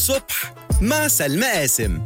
الصبح مع سلمى قاسم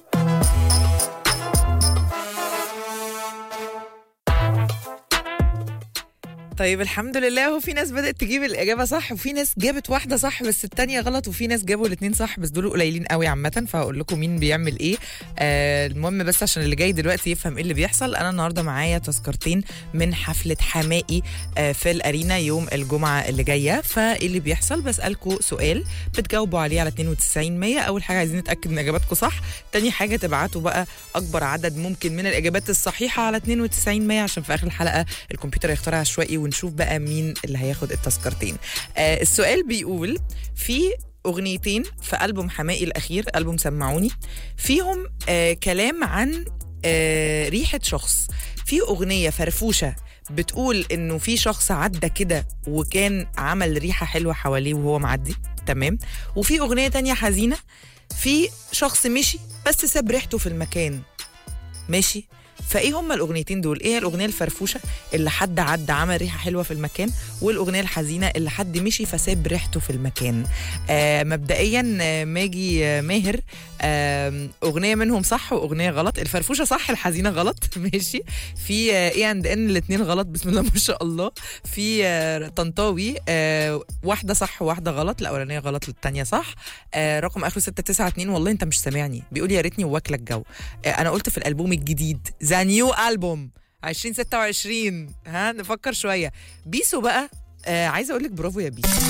طيب الحمد لله هو في ناس بدأت تجيب الإجابة صح وفي ناس جابت واحدة صح بس التانية غلط وفي ناس جابوا الاتنين صح بس دول قليلين قوي عامة فهقول لكم مين بيعمل إيه آه المهم بس عشان اللي جاي دلوقتي يفهم إيه اللي بيحصل أنا النهاردة معايا تذكرتين من حفلة حمائي آه في الأرينا يوم الجمعة اللي جاية فإيه اللي بيحصل بسألكم سؤال بتجاوبوا عليه على 92 100 أول حاجة عايزين نتأكد إن إجاباتكم صح تاني حاجة تبعتوا بقى أكبر عدد ممكن من الإجابات الصحيحة على 92 100 عشان في آخر الحلقة الكمبيوتر يختار عشوائي ونشوف بقى مين اللي هياخد التذكرتين آه السؤال بيقول في اغنيتين في البوم حمائي الاخير البوم سمعوني فيهم آه كلام عن آه ريحه شخص في اغنيه فرفوشه بتقول انه في شخص عدى كده وكان عمل ريحه حلوه حواليه وهو معدي تمام وفي اغنيه تانية حزينه في شخص مشي بس ساب ريحته في المكان ماشي فايه هما الاغنيتين دول ايه الاغنيه الفرفوشه اللي حد عدى عمل ريحه حلوه في المكان والاغنيه الحزينه اللي حد مشي فساب ريحته في المكان آه مبدئيا آه ماجي آه ماهر آه اغنيه منهم صح واغنيه غلط الفرفوشه صح الحزينه غلط ماشي في اي اند ان الاثنين غلط بسم الله ما شاء الله في آه طنطاوي آه واحده صح وواحده غلط الاولانيه غلط الثانيه صح آه رقم اخره 692 والله انت مش سامعني بيقول يا ريتني واكله الجو آه انا قلت في الالبوم الجديد ذا نيو البوم 2026 ها نفكر شويه بيسو بقى آه عايزه اقول لك برافو يا بيسو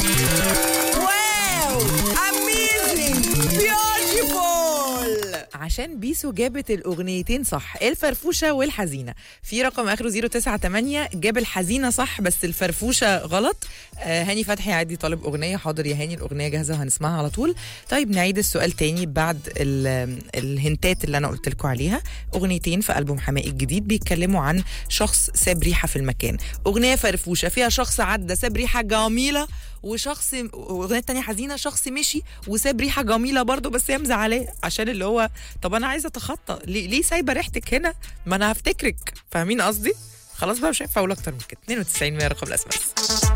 واو اميزنج بيوتيفول عشان بيسو جابت الاغنيتين صح الفرفوشه والحزينه في رقم اخره 098 جاب الحزينه صح بس الفرفوشه غلط آه هاني فتحي عادي طالب اغنيه حاضر يا هاني الاغنيه جاهزه وهنسمعها على طول طيب نعيد السؤال تاني بعد ال- الهنتات اللي انا قلت لكم عليها اغنيتين في البوم حمائي الجديد بيتكلموا عن شخص ساب ريحه في المكان اغنيه فرفوشه فيها شخص عدى ساب ريحه جميله وشخص واغنيه تانية حزينه شخص مشي وساب ريحه جميله برضه بس هي مزعلاه عشان اللي هو طب انا عايزه اتخطى ليه, ليه سايبه ريحتك هنا ما انا هفتكرك فاهمين قصدي خلاص بقى مش هينفع اقول اكتر من كده 92 رقم الاسماس